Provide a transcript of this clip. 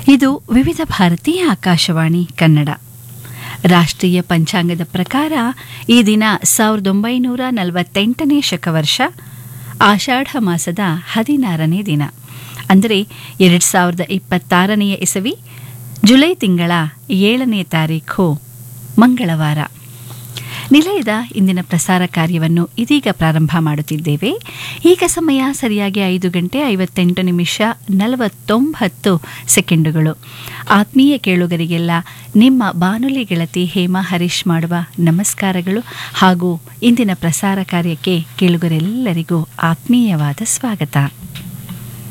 ಇದು ವಿವಿಧ ಭಾರತೀಯ ಆಕಾಶವಾಣಿ ಕನ್ನಡ ರಾಷ್ಟ್ರೀಯ ಪಂಚಾಂಗದ ಪ್ರಕಾರ ಈ ದಿನ ಸಾವಿರದ ಒಂಬೈನೂರ ನಲವತ್ತೆಂಟನೇ ಶಕವರ್ಷ ಆಷಾಢ ಮಾಸದ ಹದಿನಾರನೇ ದಿನ ಅಂದರೆ ಎರಡು ಸಾವಿರದ ಇಪ್ಪತ್ತಾರನೆಯ ಇಸವಿ ಜುಲೈ ತಿಂಗಳ ಏಳನೇ ತಾರೀಖು ಮಂಗಳವಾರ ನಿಲಯದ ಇಂದಿನ ಪ್ರಸಾರ ಕಾರ್ಯವನ್ನು ಇದೀಗ ಪ್ರಾರಂಭ ಮಾಡುತ್ತಿದ್ದೇವೆ ಈಗ ಸಮಯ ಸರಿಯಾಗಿ ಐದು ಗಂಟೆ ಐವತ್ತೆಂಟು ನಿಮಿಷ ನಲವತ್ತೊಂಬತ್ತು ಸೆಕೆಂಡುಗಳು ಆತ್ಮೀಯ ಕೇಳುಗರಿಗೆಲ್ಲ ನಿಮ್ಮ ಬಾನುಲಿ ಗೆಳತಿ ಹೇಮಾ ಹರೀಶ್ ಮಾಡುವ ನಮಸ್ಕಾರಗಳು ಹಾಗೂ ಇಂದಿನ ಪ್ರಸಾರ ಕಾರ್ಯಕ್ಕೆ ಕೇಳುಗರೆಲ್ಲರಿಗೂ ಆತ್ಮೀಯವಾದ ಸ್ವಾಗತ